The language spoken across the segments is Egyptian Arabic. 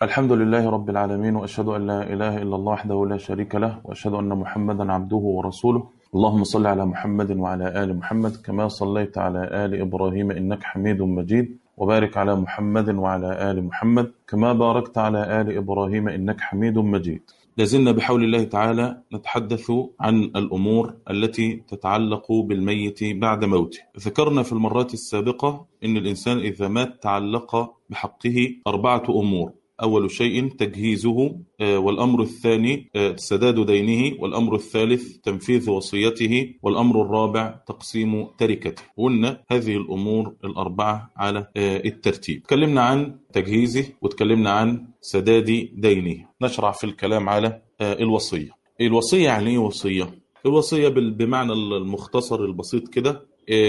الحمد لله رب العالمين وأشهد أن لا إله إلا الله وحده لا شريك له وأشهد أن محمدا عبده ورسوله اللهم صل على محمد وعلى آل محمد كما صليت على آل إبراهيم إنك حميد مجيد وبارك على محمد وعلى آل محمد كما باركت على آل إبراهيم إنك حميد مجيد لازلنا بحول الله تعالى نتحدث عن الأمور التي تتعلق بالميت بعد موته ذكرنا في المرات السابقة أن الإنسان إذا مات تعلق بحقه أربعة أمور أول شيء تجهيزه والأمر الثاني سداد دينه والأمر الثالث تنفيذ وصيته والأمر الرابع تقسيم تركته قلنا هذه الأمور الأربعة على الترتيب تكلمنا عن تجهيزه وتكلمنا عن سداد دينه نشرع في الكلام على الوصية الوصية يعني ايه وصية الوصية بمعنى المختصر البسيط كده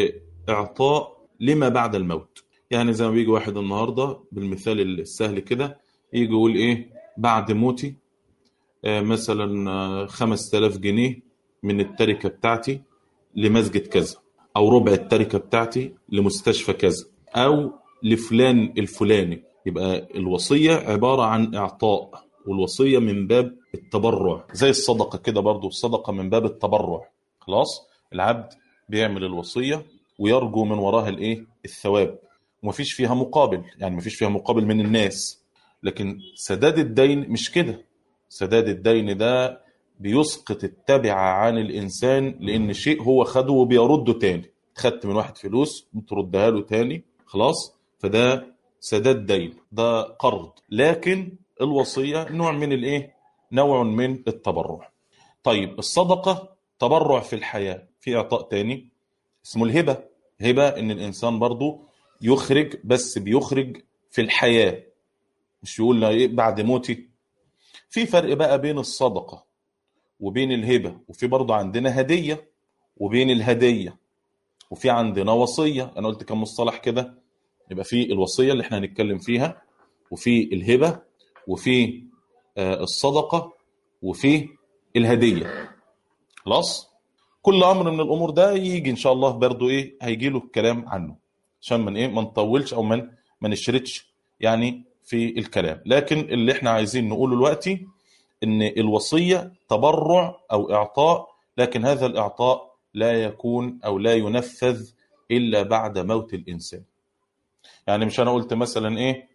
إعطاء لما بعد الموت يعني زي ما بيجي واحد النهاردة بالمثال السهل كده يجي يقول ايه بعد موتي آه مثلا آه 5000 جنيه من التركه بتاعتي لمسجد كذا او ربع التركه بتاعتي لمستشفى كذا او لفلان الفلاني يبقى الوصيه عباره عن اعطاء والوصيه من باب التبرع زي الصدقه كده برضو الصدقه من باب التبرع خلاص العبد بيعمل الوصيه ويرجو من وراها الايه الثواب ومفيش فيها مقابل يعني مفيش فيها مقابل من الناس لكن سداد الدين مش كده سداد الدين ده بيسقط التبعة عن الإنسان لأن شيء هو خده وبيرده تاني خدت من واحد فلوس بتردها له تاني خلاص فده سداد دين ده قرض لكن الوصية نوع من الإيه نوع من التبرع طيب الصدقة تبرع في الحياة في إعطاء تاني اسمه الهبة هبة إن الإنسان برضو يخرج بس بيخرج في الحياة مش يقول ايه بعد موتي في فرق بقى بين الصدقة وبين الهبة وفي برضه عندنا هدية وبين الهدية وفي عندنا وصية أنا قلت كم مصطلح كده يبقى في الوصية اللي احنا هنتكلم فيها وفي الهبة وفي الصدقة وفي الهدية خلاص كل أمر من الأمور ده يجي إن شاء الله برضه إيه هيجي له الكلام عنه عشان من إيه ما نطولش أو من ما نشردش يعني في الكلام لكن اللي احنا عايزين نقوله دلوقتي ان الوصية تبرع او اعطاء لكن هذا الاعطاء لا يكون او لا ينفذ الا بعد موت الانسان يعني مش انا قلت مثلا ايه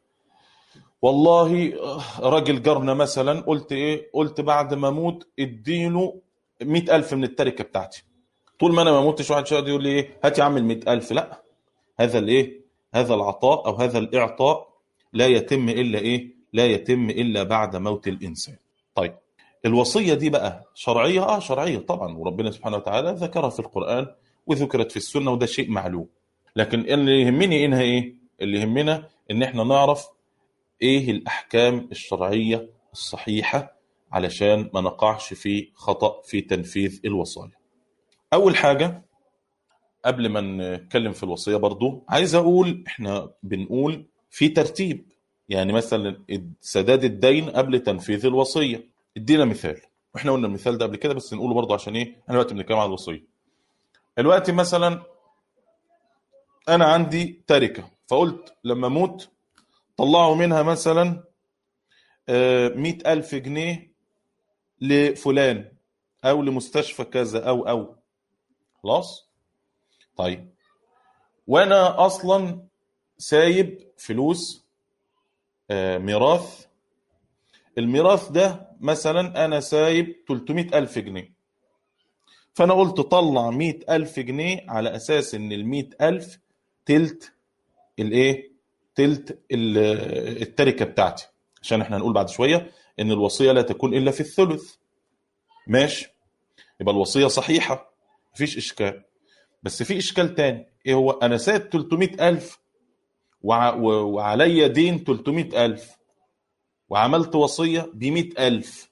والله راجل جارنا مثلا قلت ايه قلت بعد ما اموت اديله مئة ألف من التركة بتاعتي طول ما انا ما اموتش واحد شويه يقول لي ايه هات يا عم ال ألف لا هذا الايه هذا العطاء او هذا الاعطاء لا يتم إلا إيه؟ لا يتم إلا بعد موت الإنسان طيب الوصية دي بقى شرعية؟ آه شرعية طبعا وربنا سبحانه وتعالى ذكرها في القرآن وذكرت في السنة وده شيء معلوم لكن اللي يهمني إنها إيه؟ اللي يهمنا إن إحنا نعرف إيه الأحكام الشرعية الصحيحة علشان ما نقعش في خطأ في تنفيذ الوصايا أول حاجة قبل ما نتكلم في الوصية برضو عايز أقول إحنا بنقول في ترتيب يعني مثلا سداد الدين قبل تنفيذ الوصيه ادينا مثال واحنا قلنا المثال ده قبل كده بس نقوله برضه عشان ايه احنا دلوقتي بنتكلم عن الوصيه دلوقتي مثلا انا عندي تركه فقلت لما اموت طلعوا منها مثلا مئة ألف جنيه لفلان أو لمستشفى كذا أو أو خلاص طيب وأنا أصلا سايب فلوس ميراث الميراث ده مثلا أنا سايب 300 ألف جنيه فأنا قلت طلع 100 ألف جنيه على أساس إن ال 100 ألف تلت الإيه؟ تلت التركة بتاعتي عشان إحنا هنقول بعد شوية إن الوصية لا تكون إلا في الثلث ماشي يبقى الوصية صحيحة مفيش إشكال بس في إشكال تاني إيه هو أنا سايب 300 ألف وعليا دين 300 ألف وعملت وصية ب ألف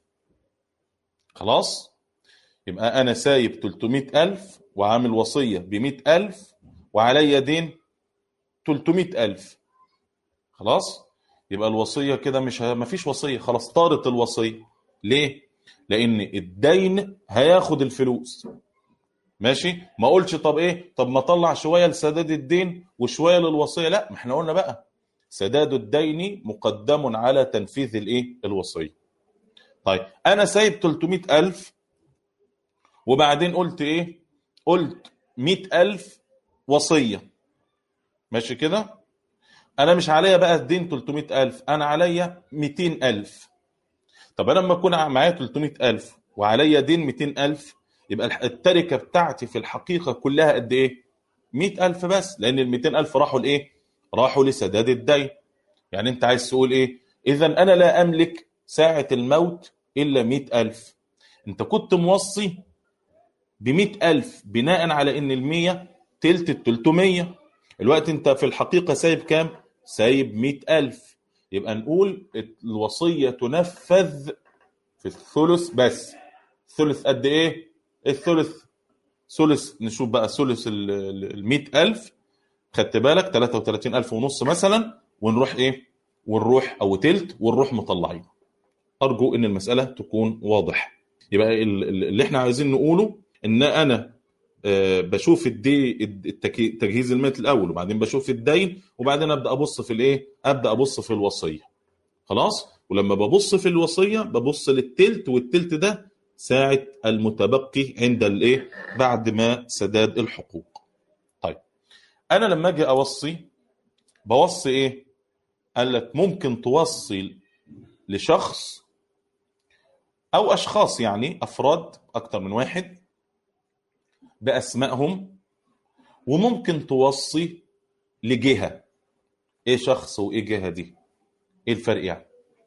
خلاص يبقى أنا سايب 300 ألف وعامل وصية ب ألف وعليا دين 300 ألف خلاص يبقى الوصية كده مش ه... مفيش وصية خلاص طارت الوصية ليه؟ لأن الدين هياخد الفلوس ماشي ما اقولش طب ايه طب ما اطلع شويه لسداد الدين وشويه للوصيه لا ما احنا قلنا بقى سداد الدين مقدم على تنفيذ الايه الوصيه طيب انا سايب 300000 وبعدين قلت ايه قلت 100000 وصيه ماشي كده انا مش عليا بقى الدين 300000 انا عليا 200000 طب انا لما اكون معايا 300000 وعليا دين 200000 يبقى الح- التركه بتاعتي في الحقيقه كلها قد ايه 100000 بس لان ال 200000 راحوا لايه راحوا لسداد الدين يعني انت عايز تقول ايه اذا انا لا املك ساعه الموت الا 100000 انت كنت موصي ب 100000 بناء على ان ال 100 تلت ال 300 الوقت انت في الحقيقه سايب كام سايب 100000 يبقى نقول الوصيه تنفذ في الثلث بس ثلث قد ايه الثلث ثلث نشوف بقى ثلث ال 100000 خدت بالك 33000 ونص مثلا ونروح ايه ونروح او تلت ونروح مطلعين ارجو ان المساله تكون واضحه يبقى ال- ال- اللي احنا عايزين نقوله ان انا آه، بشوف الدي التكي- تجهيز المال الاول وبعدين بشوف الدين وبعدين ابدا ابص في الايه ابدا ابص في الوصيه خلاص ولما ببص في الوصيه ببص للتلت والتلت ده ساعه المتبقي عند الايه بعد ما سداد الحقوق طيب انا لما اجي اوصي بوصي ايه قال لك ممكن توصي لشخص او اشخاص يعني افراد اكتر من واحد باسمائهم وممكن توصي لجهه ايه شخص وايه جهه دي ايه الفرق يعني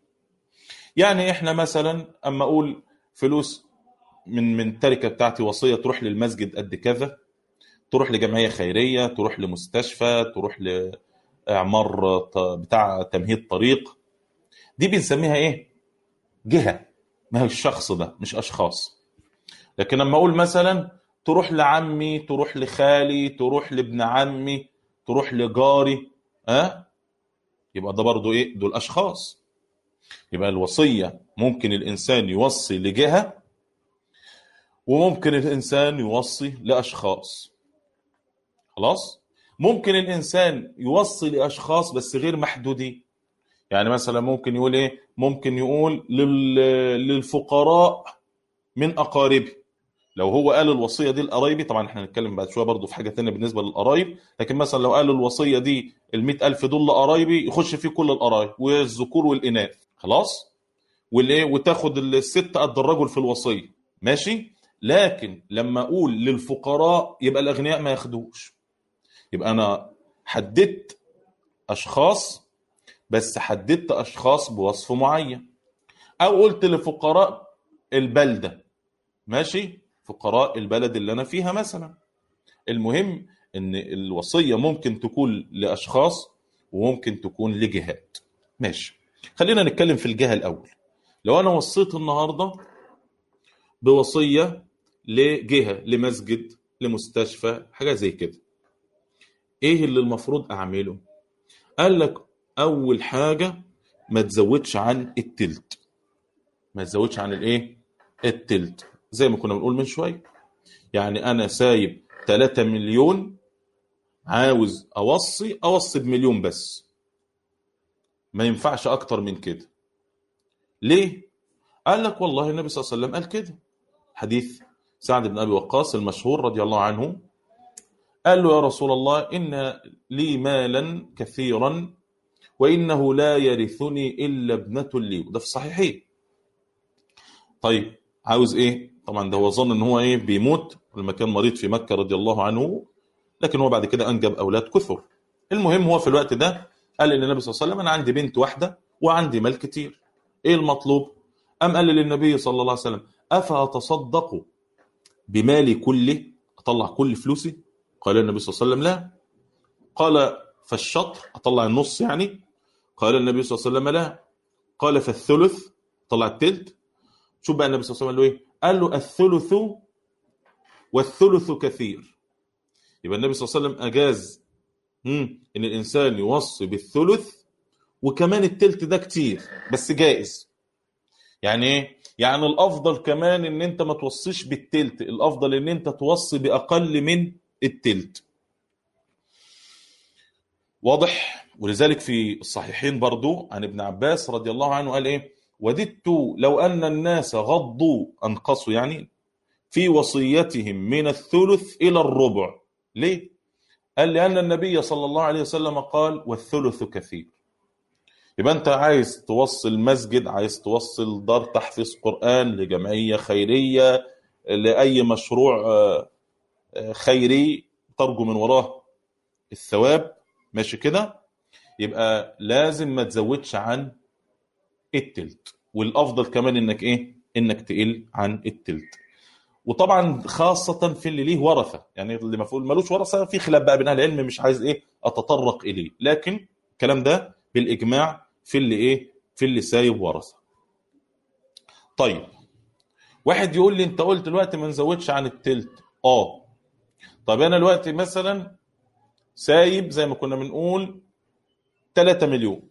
يعني احنا مثلا اما اقول فلوس من من التركه بتاعتي وصيه تروح للمسجد قد كذا تروح لجمعيه خيريه تروح لمستشفى تروح لاعمار ط- بتاع تمهيد طريق دي بنسميها ايه جهه ما هي الشخص ده مش اشخاص لكن لما اقول مثلا تروح لعمي تروح لخالي تروح لابن عمي تروح لجاري ها أه؟ يبقى ده برضو ايه دول اشخاص يبقى الوصيه ممكن الانسان يوصي لجهه وممكن الانسان يوصي لاشخاص خلاص ممكن الانسان يوصي لاشخاص بس غير محدودين يعني مثلا ممكن يقول ايه ممكن يقول لل- للفقراء من اقاربي لو هو قال الوصيه دي لقرايبي طبعا احنا هنتكلم بعد شويه برضو في حاجه ثانيه بالنسبه للقرايب لكن مثلا لو قال الوصيه دي ال ألف دول لقرايبي يخش فيه كل القرايب والذكور والاناث خلاص والايه وتاخد الست قد الرجل في الوصيه ماشي لكن لما اقول للفقراء يبقى الاغنياء ما ياخدوش يبقى انا حددت اشخاص بس حددت اشخاص بوصف معين او قلت لفقراء البلده ماشي فقراء البلد اللي انا فيها مثلا المهم ان الوصيه ممكن تكون لاشخاص وممكن تكون لجهات ماشي خلينا نتكلم في الجهه الاول لو انا وصيت النهارده بوصيه لجهه لمسجد لمستشفى حاجه زي كده ايه اللي المفروض اعمله قال لك اول حاجه ما تزودش عن التلت ما تزودش عن الايه التلت زي ما كنا بنقول من شويه يعني انا سايب 3 مليون عاوز اوصي اوصي بمليون بس ما ينفعش اكتر من كده ليه قال لك والله النبي صلى الله عليه وسلم قال كده حديث سعد بن ابي وقاص المشهور رضي الله عنه قال له يا رسول الله ان لي مالا كثيرا وانه لا يرثني الا ابنه لي وده في الصحيحين طيب عاوز ايه طبعا ده هو ظن ان هو ايه بيموت لما كان مريض في مكه رضي الله عنه لكن هو بعد كده انجب اولاد كثر المهم هو في الوقت ده قال للنبي صلى الله عليه وسلم انا عندي بنت واحده وعندي مال كتير ايه المطلوب ام قال للنبي صلى الله عليه وسلم افاتصدق بمالي كله اطلع كل فلوسي قال النبي صلى الله عليه وسلم لا قال فالشطر اطلع النص يعني قال النبي صلى الله عليه وسلم لا قال فالثلث طلع التلت شوف بقى النبي صلى الله عليه وسلم قال له ايه قال له الثلث والثلث كثير يبقى النبي صلى الله عليه وسلم اجاز مم. ان الانسان يوصي بالثلث وكمان التلت ده كتير بس جائز يعني ايه يعني الافضل كمان ان انت ما توصيش بالتلت الافضل ان انت توصي باقل من التلت واضح ولذلك في الصحيحين برضو عن ابن عباس رضي الله عنه قال ايه وددت لو ان الناس غضوا انقصوا يعني في وصيتهم من الثلث الى الربع ليه قال لان النبي صلى الله عليه وسلم قال والثلث كثير يبقى انت عايز توصل مسجد عايز توصل دار تحفيظ قرآن لجمعية خيرية لأي مشروع آه، آه، خيري ترجو من وراه الثواب ماشي كده يبقى لازم ما تزودش عن التلت والافضل كمان انك ايه انك تقل عن التلت وطبعا خاصة في اللي ليه ورثة يعني اللي مفعول ملوش ورثة في خلاف بقى بين اهل العلم مش عايز ايه اتطرق اليه لكن الكلام ده بالاجماع في اللي ايه في اللي سايب ورثة طيب واحد يقول لي انت قلت دلوقتي ما نزودش عن التلت اه طب انا دلوقتي مثلا سايب زي ما كنا بنقول 3 مليون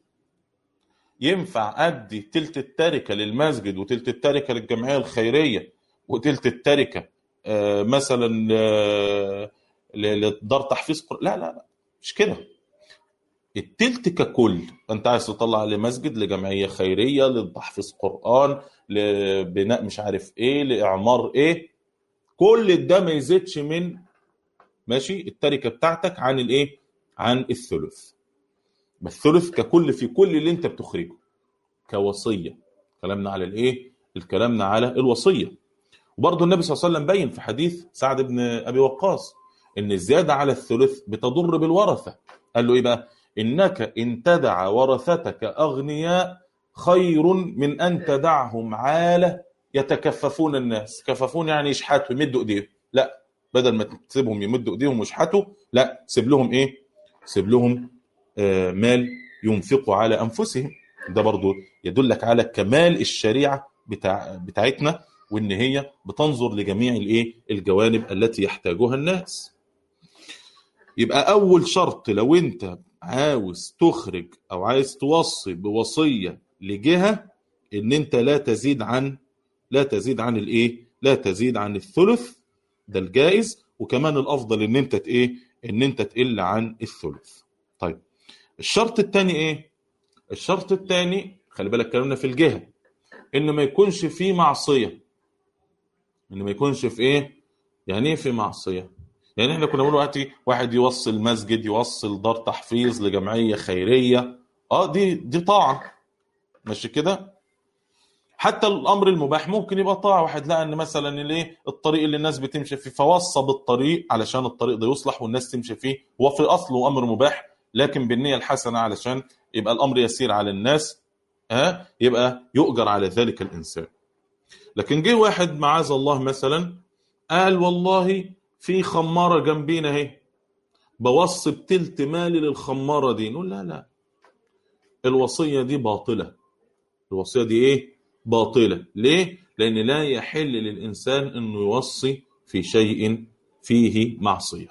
ينفع ادي تلت التركه للمسجد وتلت التركه للجمعيه الخيريه وتلت التركه آه، مثلا آه، ل- لدار تحفيظ قرآن لا لا لا مش كده التلت ككل انت عايز تطلع لمسجد لجمعيه خيريه لتحفيظ قران لبناء مش عارف ايه لاعمار ايه كل ده ما يزيدش من ماشي التركه بتاعتك عن الايه عن الثلث الثلث ككل في كل اللي انت بتخرجه كوصيه كلامنا على الايه الكلامنا على الوصيه وبرضه النبي صلى الله عليه وسلم بين في حديث سعد بن ابي وقاص ان الزياده على الثلث بتضر بالورثه قال له ايه بقى انك ان تدع ورثتك اغنياء خير من ان تدعهم عاله يتكففون الناس كففون يعني يشحتوا يمدوا ايديهم لا بدل ما تسيبهم يمدوا ايديهم ويشحتوا لا سيب لهم ايه سيب لهم آه، مال ينفقوا على انفسهم ده برضو يدلك على كمال الشريعه بتاع بتاعتنا وان هي بتنظر لجميع الايه الجوانب التي يحتاجها الناس يبقى اول شرط لو انت عاوز تخرج او عايز توصي بوصيه لجهه ان انت لا تزيد عن لا تزيد عن الايه لا تزيد عن الثلث ده الجائز وكمان الافضل ان انت ت- ايه ان انت تقل عن الثلث طيب الشرط الثاني ايه الشرط الثاني خلي بالك كلامنا في الجهه ان ما يكونش فيه معصيه ان ما يكونش في ايه يعني ايه في معصيه يعني احنا كنا بنقول دلوقتي واحد يوصل مسجد يوصل دار تحفيظ لجمعيه خيريه اه دي دي طاعه ماشي كده حتى الامر المباح ممكن يبقى طاعه واحد لقى ان مثلا الايه الطريق اللي الناس بتمشي فيه فوصى بالطريق علشان الطريق ده يصلح والناس تمشي فيه هو في اصله امر مباح لكن بالنيه الحسنه علشان يبقى الامر يسير على الناس ها يبقى يؤجر على ذلك الانسان لكن جه واحد معاذ الله مثلا قال والله في خماره جنبينا اهي بوصي بتلت مالي للخماره دي نقول لا لا الوصيه دي باطله الوصيه دي ايه باطله ليه لان لا يحل للانسان انه يوصي في شيء فيه معصيه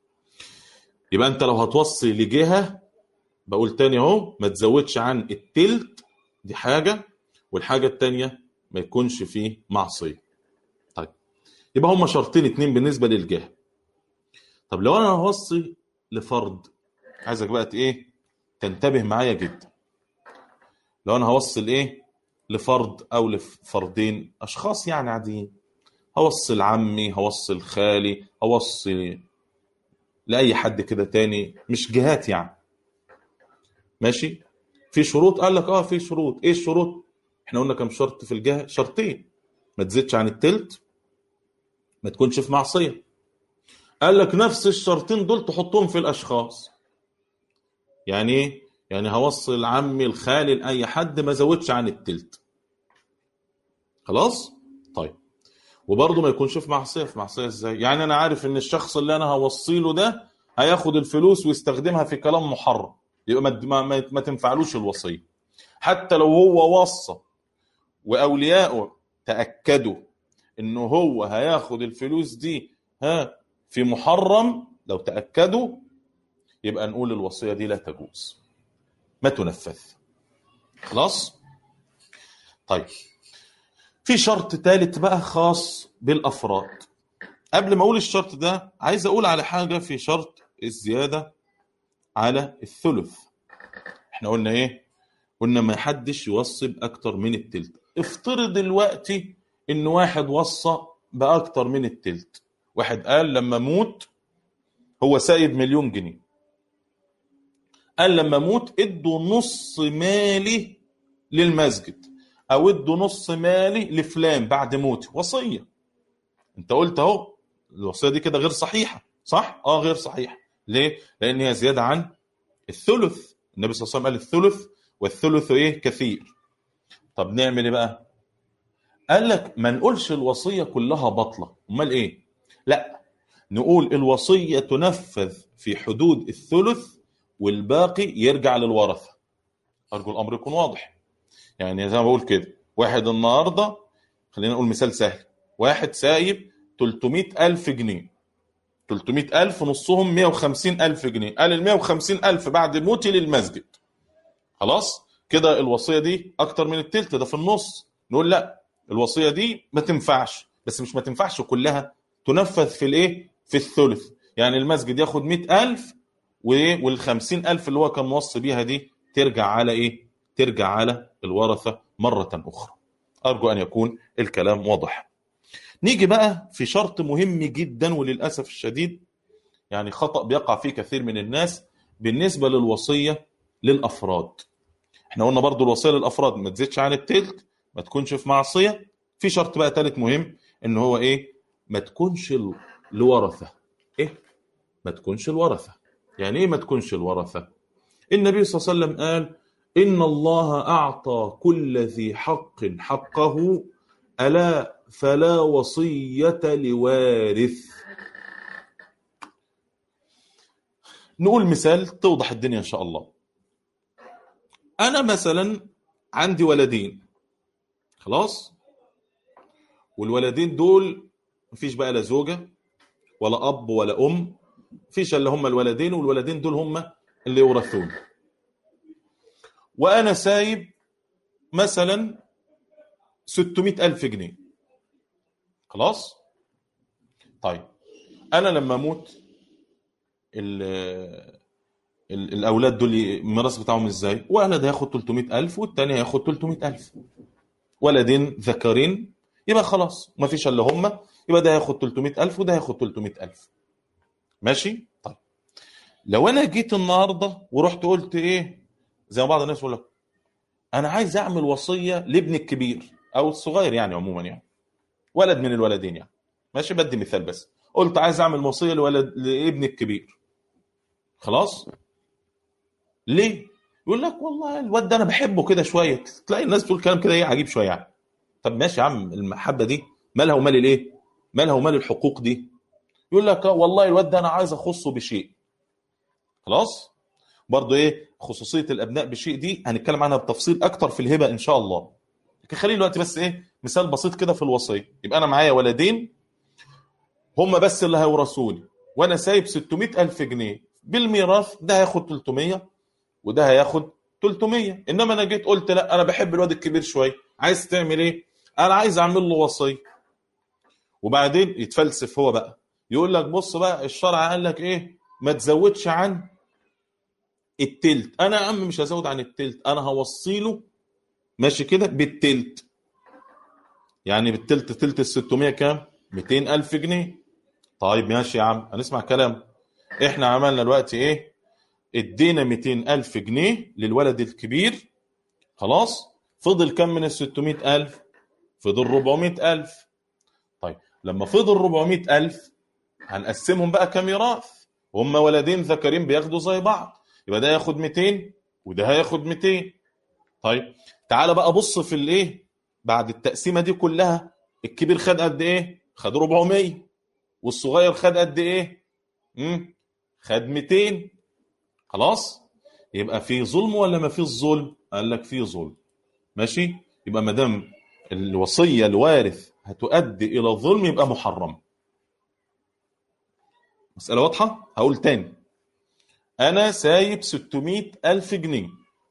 يبقى انت لو هتوصي لجهه بقول تاني اهو ما تزودش عن التلت دي حاجه والحاجه التانيه ما يكونش فيه معصيه طيب يبقى هما شرطين اتنين بالنسبه للجهه طب لو انا هوصي لفرد عايزك بقى ت- ايه تنتبه معايا جدا لو انا هوصل ايه لفرد او لفردين اشخاص يعني عاديين هوصل عمي هوصل خالي هوصل لاي حد كده تاني مش جهات يعني ماشي في شروط قال لك اه في شروط ايه الشروط احنا قلنا كم شرط في الجهه شرطين ما تزيدش عن التلت ما تكونش في معصيه قال لك نفس الشرطين دول تحطهم في الاشخاص يعني ايه يعني هوصل عمي الخالي لاي حد ما زودش عن التلت خلاص طيب وبرضه ما يكونش في معصيه في معصيه ازاي يعني انا عارف ان الشخص اللي انا هوصيله ده هياخد الفلوس ويستخدمها في كلام محرم يبقى ما ما, ما, ما تنفعلوش الوصيه حتى لو هو وصى واولياؤه تاكدوا ان هو هياخد الفلوس دي ها في محرم لو تاكدوا يبقى نقول الوصيه دي لا تجوز ما تنفذ خلاص طيب في شرط ثالث بقى خاص بالافراد قبل ما اقول الشرط ده عايز اقول على حاجه في شرط الزياده على الثلث احنا قلنا ايه قلنا ما حدش يوصي باكتر من التلت افترض دلوقتي ان واحد وصى باكتر من التلت واحد قال لما اموت هو سايب مليون جنيه قال لما اموت ادوا نص مالي للمسجد او ادوا نص مالي لفلان بعد موتي وصيه انت قلت اهو الوصيه دي كده غير صحيحه صح اه غير صحيحه ليه لان هي زياده عن الثلث النبي صلى الله عليه وسلم قال الثلث والثلث ايه كثير طب نعمل ايه بقى قال لك ما نقولش الوصيه كلها بطله امال ايه لا نقول الوصيه تنفذ في حدود الثلث والباقي يرجع للورثه ارجو الامر يكون واضح يعني زي ما بقول كده واحد النهارده خلينا نقول مثال سهل واحد سايب 300 ألف جنيه 300 ألف نصهم 150 ألف جنيه قال ال 150 ألف بعد موتي للمسجد خلاص كده الوصية دي أكتر من التلت ده في النص نقول لا الوصية دي ما تنفعش بس مش ما تنفعش كلها تنفذ في الايه في الثلث يعني المسجد ياخد 100 ألف وال 50 ألف اللي هو كان موصي بيها دي ترجع على ايه ترجع على الورثة مرة أخرى أرجو أن يكون الكلام واضح نيجي بقى في شرط مهم جدا وللأسف الشديد يعني خطأ بيقع فيه كثير من الناس بالنسبة للوصية للأفراد احنا قلنا برضو الوصية للأفراد ما تزيدش عن التلت ما تكونش في معصية في شرط بقى ثالث مهم ان هو ايه ما تكونش الورثة ايه ما تكونش الورثة يعني ايه ما تكونش الورثة النبي صلى الله عليه وسلم قال إن الله أعطى كل ذي حق حقه ألا فلا وصية لوارث نقول مثال توضح الدنيا إن شاء الله أنا مثلا عندي ولدين خلاص والولدين دول مفيش بقى لا زوجة ولا أب ولا أم مفيش إلا هم الولدين والولدين دول هم اللي يورثون وأنا سايب مثلا 600 ألف جنيه خلاص طيب أنا لما أموت ال ال الأولاد دول الميراث بتاعهم إزاي ولد هياخد 300 ألف والتاني هياخد 300 ألف ولدين ذكرين يبقى خلاص ما فيش إلا هم يبقى ده هياخد 300 ألف وده هياخد 300 ألف ماشي طيب لو أنا جيت النهاردة ورحت قلت إيه زي ما بعض الناس يقول لك أنا عايز أعمل وصية لابني الكبير او الصغير يعني عموما يعني ولد من الولدين يعني ماشي بدي مثال بس قلت عايز اعمل وصيه لولد لابني الكبير خلاص ليه يقول لك والله الواد ده انا بحبه كده شويه تلاقي الناس تقول كلام كده ايه عجيب شويه يعني طب ماشي يا عم المحبه دي مالها ومال الايه مالها ومال الحقوق دي يقول لك والله الواد ده انا عايز اخصه بشيء خلاص برضه ايه خصوصيه الابناء بشيء دي هنتكلم عنها بتفصيل اكتر في الهبه ان شاء الله لكن خلينا دلوقتي بس ايه مثال بسيط كده في الوصيه يبقى انا معايا ولدين هم بس اللي هيورثوني وانا سايب 600 الف جنيه بالميراث ده هياخد 300 وده هياخد 300 انما انا جيت قلت لا انا بحب الواد الكبير شويه عايز تعمل ايه انا عايز اعمل له وصيه وبعدين يتفلسف هو بقى يقول لك بص بقى الشرع قال لك ايه ما تزودش عن التلت انا يا عم مش هزود عن التلت انا هوصي له ماشي كده بالتلت يعني بالتلت تلت ال 600 كام 200 ألف جنيه طيب ماشي يا عم هنسمع كلام احنا عملنا دلوقتي ايه ادينا 200 ألف جنيه للولد الكبير خلاص فضل كم من ال 600 ألف فضل 400 ألف طيب لما فضل 400 ألف هنقسمهم بقى كميراث هم ولدين ذكرين بياخدوا زي بعض يبقى ده ياخد 200 وده هياخد 200 طيب تعال بقى بص في الايه بعد التقسيمه دي كلها الكبير خد قد ايه خد 400 والصغير خد قد ايه امم خد 200 خلاص يبقى في ظلم ولا ما فيش ظلم قال لك في ظلم ماشي يبقى ما دام الوصيه الوارث هتؤدي الى الظلم يبقى محرم مسألة واضحة؟ هقول تاني أنا سايب 600 ألف جنيه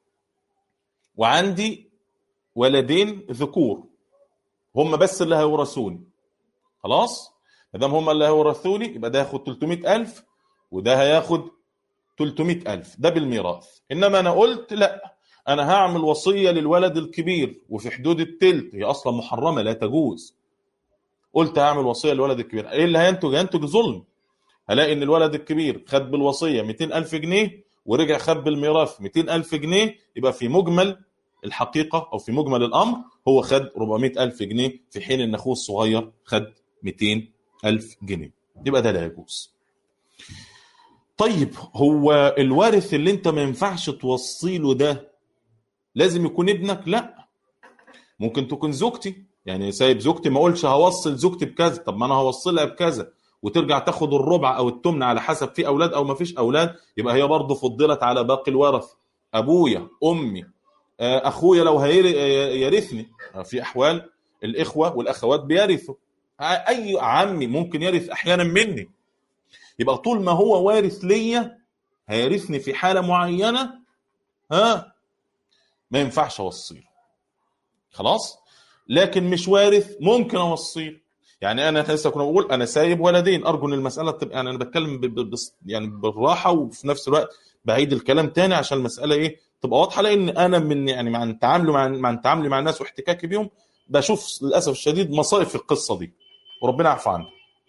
وعندي ولدين ذكور هم بس اللي هيورثوني خلاص ما دام هم اللي هيورثوني يبقى ده هياخد 300 ألف وده هياخد 300000 ده بالميراث انما انا قلت لا انا هعمل وصيه للولد الكبير وفي حدود التلت هي اصلا محرمه لا تجوز قلت هعمل وصيه للولد الكبير ايه اللي هينتج هينتج ظلم هلاقي ان الولد الكبير خد بالوصيه 200000 جنيه ورجع خد بالميراث 200000 جنيه يبقى في مجمل الحقيقه او في مجمل الامر هو خد 400000 جنيه في حين ان اخوه الصغير خد 200000 جنيه يبقى ده لا يجوز طيب هو الوارث اللي انت ما ينفعش توصي له ده لازم يكون ابنك لا ممكن تكون زوجتي يعني سايب زوجتي ما اقولش هوصل زوجتي بكذا طب ما انا هوصلها بكذا وترجع تاخد الربع او التمن على حسب في اولاد او ما فيش اولاد يبقى هي برضه فضلت على باقي الورث ابويا امي اخويا لو هيرثني في احوال الاخوه والاخوات بيرثوا اي عمي ممكن يرث احيانا مني يبقى طول ما هو وارث ليا هيرثني في حاله معينه ها ما ينفعش اوصيه خلاص لكن مش وارث ممكن اوصيه يعني انا لسه كنا بقول انا سايب ولدين ارجو ان المساله تبقى يعني انا بتكلم ب... ب... يعني بالراحه وفي نفس الوقت بعيد الكلام تاني عشان المساله ايه تبقى واضحه لان انا من يعني مع تعاملي مع مع تعاملي مع الناس واحتكاكي بيهم بشوف للاسف الشديد مصائب في القصه دي وربنا يعفو عنها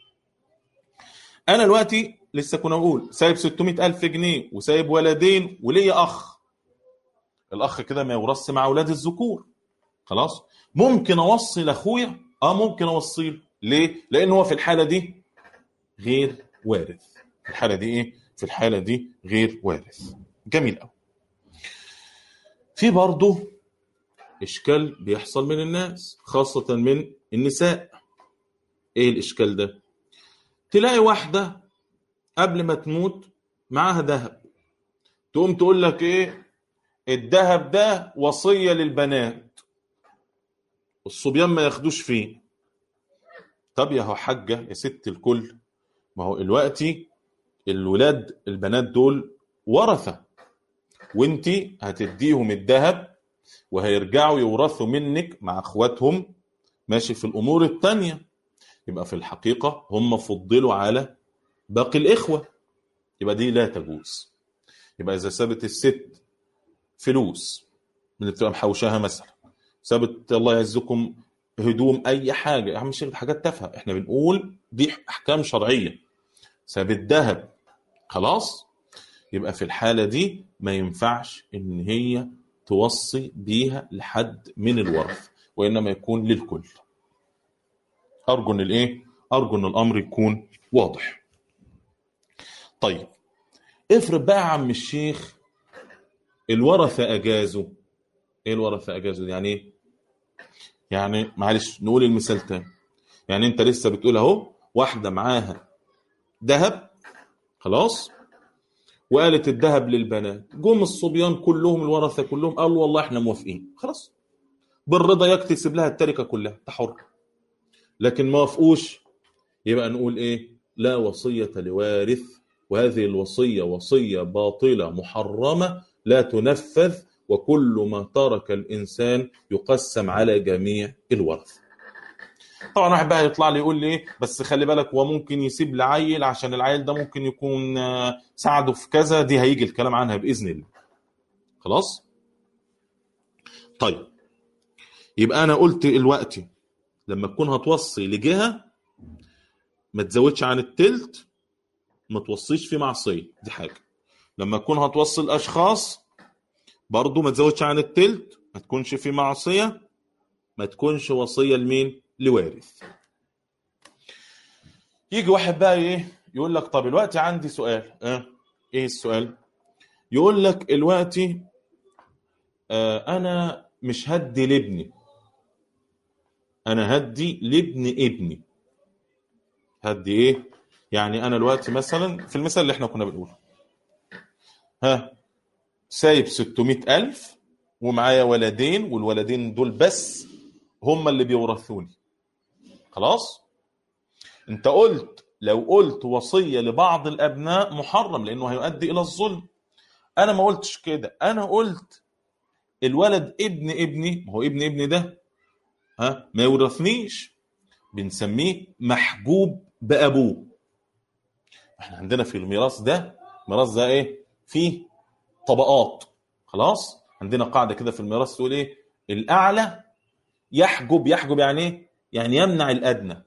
انا دلوقتي لسه كنا بقول سايب 600000 جنيه وسايب ولدين وليا اخ الاخ كده ما يورثش مع اولاد الذكور خلاص ممكن اوصي لاخويا اه ممكن اوصي له ليه لان هو في الحاله دي غير وارث في الحاله دي ايه في الحاله دي غير وارث جميل قوي في برضه اشكال بيحصل من الناس خاصه من النساء ايه الاشكال ده تلاقي واحده قبل ما تموت معاها ذهب تقوم تقول لك ايه الذهب ده وصيه للبنات الصبيان ما ياخدوش فيه طب يا هو حاجه يا ست الكل ما هو دلوقتي الولاد البنات دول ورثه وانت هتديهم الذهب وهيرجعوا يورثوا منك مع اخواتهم ماشي في الامور التانيه يبقى في الحقيقه هم فضلوا على باقي الاخوه يبقى دي لا تجوز يبقى اذا سابت الست فلوس من اللي بتبقى محوشاها مثلا سابت الله يعزكم هدوم اي حاجه يا عم شيخ حاجات تافهه احنا بنقول دي احكام شرعيه سابت ذهب خلاص يبقى في الحاله دي ما ينفعش ان هي توصي بيها لحد من الورث وانما يكون للكل ارجو ان الايه ارجو ان الامر يكون واضح طيب افرض بقى يا عم الشيخ الورثه اجازوا ايه الورثه اجازوا يعني ايه يعني معلش نقول المثال تاني يعني انت لسه بتقول اهو واحده معاها ذهب خلاص وقالت الذهب للبنات جم الصبيان كلهم الورثه كلهم قالوا والله احنا موافقين خلاص بالرضا يكتسب لها التركه كلها انت حر لكن ما وافقوش يبقى نقول ايه لا وصيه لوارث وهذه الوصيه وصيه باطله محرمه لا تنفذ وكل ما ترك الانسان يقسم على جميع الورث طبعا واحد بقى يطلع لي يقول لي ايه بس خلي بالك هو ممكن يسيب لعيل عشان العيل ده ممكن يكون ساعده في كذا دي هيجي الكلام عنها باذن الله خلاص طيب يبقى انا قلت دلوقتي لما تكون هتوصي لجهه ما تزودش عن التلت ما توصيش في معصيه دي حاجه لما تكون هتوصي الاشخاص برضو ما تزودش عن التلت ما تكونش في معصيه ما تكونش وصيه لمين لوارث يجي واحد بقى ايه يقول لك طب الوقت عندي سؤال اه ايه السؤال يقول لك الوقت آه انا مش هدي لابني انا هدي لابن ابني هدي ايه يعني انا الوقت مثلا في المثال اللي احنا كنا بنقوله ها سايب 600000 ومعايا ولدين والولدين دول بس هم اللي بيورثوني خلاص انت قلت لو قلت وصيه لبعض الابناء محرم لانه هيؤدي الى الظلم انا ما قلتش كده انا قلت الولد ابن ابني ما هو ابن ابني ده ها ما يورثنيش بنسميه محجوب بابوه احنا عندنا في الميراث ده الميراث ده ايه فيه طبقات خلاص عندنا قاعده كده في الميراث تقول ايه الاعلى يحجب يحجب يعني ايه يعني يمنع الادنى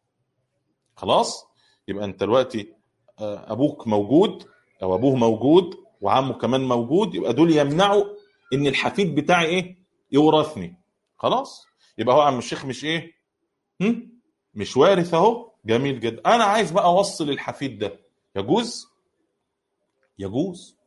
خلاص يبقى انت دلوقتي آه، ابوك موجود او ابوه موجود وعمه كمان موجود يبقى دول يمنعوا ان الحفيد بتاعي ايه يورثني خلاص يبقى هو عم الشيخ مش ايه هم؟ مش وارث اهو جميل جدا انا عايز بقى اوصل الحفيد ده يجوز يجوز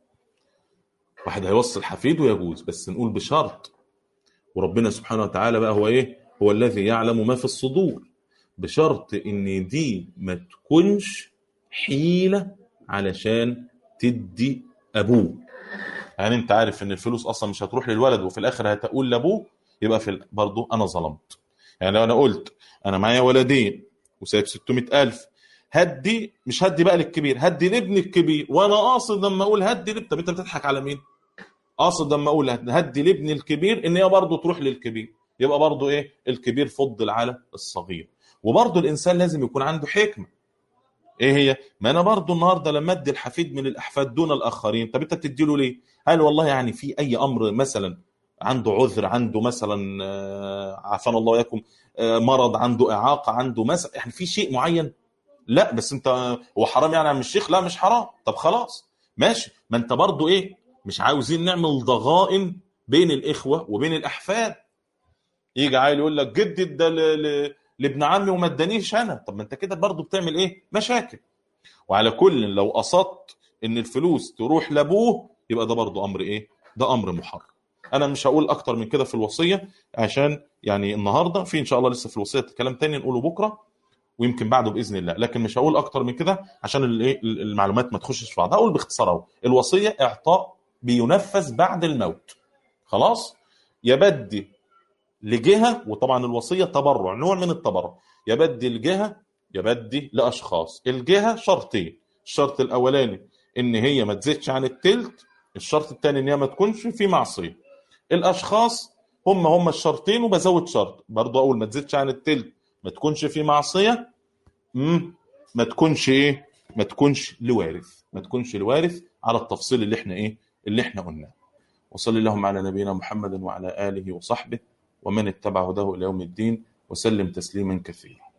واحد هيوصل حفيده يجوز بس نقول بشرط وربنا سبحانه وتعالى بقى هو ايه هو الذي يعلم ما في الصدور بشرط ان دي ما تكونش حيلة علشان تدي ابوه يعني انت عارف ان الفلوس اصلا مش هتروح للولد وفي الاخر هتقول لابوه يبقى في ال- برضه انا ظلمت يعني لو انا قلت انا معايا ولدين وسايب 600000 هدي مش هدي بقى للكبير هدي لابني الكبير وانا قاصد لما اقول هدي لاب- طب انت بتضحك على مين قاصد لما اقول هدي لابني الكبير ان هي برضه تروح للكبير يبقى برضه ايه الكبير فضل على الصغير وبرضه الانسان لازم يكون عنده حكمه ايه هي ما انا برضه النهارده لما ادي الحفيد من الاحفاد دون الاخرين طب انت بتدي له ليه هل والله يعني في اي امر مثلا عنده عذر عنده مثلا آه، عافانا الله وياكم آه، مرض عنده اعاقه عنده مثلا يعني في شيء معين لا بس انت هو حرام يعني يا عم الشيخ لا مش حرام طب خلاص ماشي ما انت برضه ايه مش عاوزين نعمل ضغائن بين الاخوه وبين الاحفاد يجي عيل يقول لك جدي ده ل- ل- لابن عمي وما ادانيش انا طب ما انت كده برضه بتعمل ايه مشاكل وعلى كل لو قصدت ان الفلوس تروح لابوه يبقى ده برضه امر ايه ده امر محرم انا مش هقول اكتر من كده في الوصيه عشان يعني النهارده في ان شاء الله لسه في الوصيه كلام تاني نقوله بكره ويمكن بعده باذن الله لكن مش هقول اكتر من كده عشان الايه المعلومات ما تخشش في بعض هقول باختصار اهو الوصيه اعطاء بينفذ بعد الموت خلاص يبدي لجهه وطبعا الوصيه تبرع نوع من التبرع يبدي الجهه يبدي لاشخاص الجهه شرطين الشرط الاولاني ان هي ما تزيدش عن التلت الشرط الثاني ان هي ما تكونش في معصيه الاشخاص هم هم الشرطين وبزود شرط برضو اول ما تزيدش عن التلت ما تكونش في معصيه مم. ما تكونش ايه ما تكونش لوارث ما تكونش لوارث على التفصيل اللي احنا ايه اللي احنا قلناه وصلى اللهم على نبينا محمد وعلى اله وصحبه ومن اتبع هداه الى يوم الدين وسلم تسليما كثيرا